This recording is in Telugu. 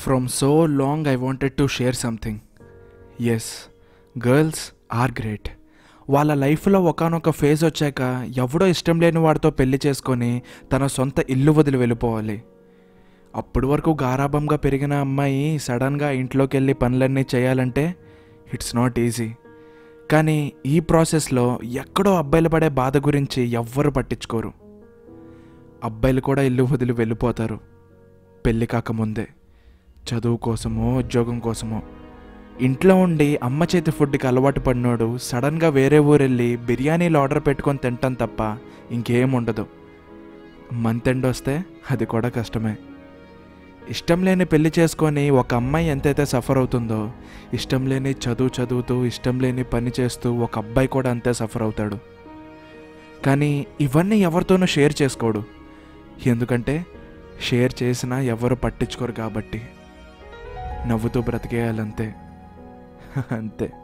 from so long I wanted to share something as girls are great వాళ్ళ లైఫ్లో ఒకనొక ఫేజ్ వచ్చాక ఎవడో ఇష్టం లేని వాడితో పెళ్లి చేసుకొని తన సొంత ఇల్లు వదిలి వెళ్ళిపోవాలి అప్పటి వరకు గారాభంగా పెరిగిన అమ్మాయి సడన్గా ఇంట్లోకి వెళ్ళి పనులన్నీ చేయాలంటే ఇట్స్ నాట్ ఈజీ కానీ ఈ ప్రాసెస్లో ఎక్కడో అబ్బాయిలు పడే బాధ గురించి ఎవ్వరు పట్టించుకోరు అబ్బాయిలు కూడా ఇల్లు వదిలి వెళ్ళిపోతారు పెళ్ళి కాకముందే చదువు కోసమో ఉద్యోగం కోసమో ఇంట్లో ఉండి అమ్మ చేతి ఫుడ్కి అలవాటు పడినోడు సడన్గా వేరే ఊరెళ్ళి బిర్యానీలు ఆర్డర్ పెట్టుకొని తింటాం తప్ప ఇంకేం ఉండదు మంత్ ఎండ్ వస్తే అది కూడా కష్టమే ఇష్టం లేని పెళ్లి చేసుకొని ఒక అమ్మాయి ఎంతైతే సఫర్ అవుతుందో ఇష్టం లేని చదువు చదువుతూ ఇష్టం లేని పని చేస్తూ ఒక అబ్బాయి కూడా అంతే సఫర్ అవుతాడు కానీ ఇవన్నీ ఎవరితోనూ షేర్ చేసుకోడు ఎందుకంటే షేర్ చేసినా ఎవరు పట్టించుకోరు కాబట్టి నవ్వుతూ బ్రతికేయాలంతే అంతే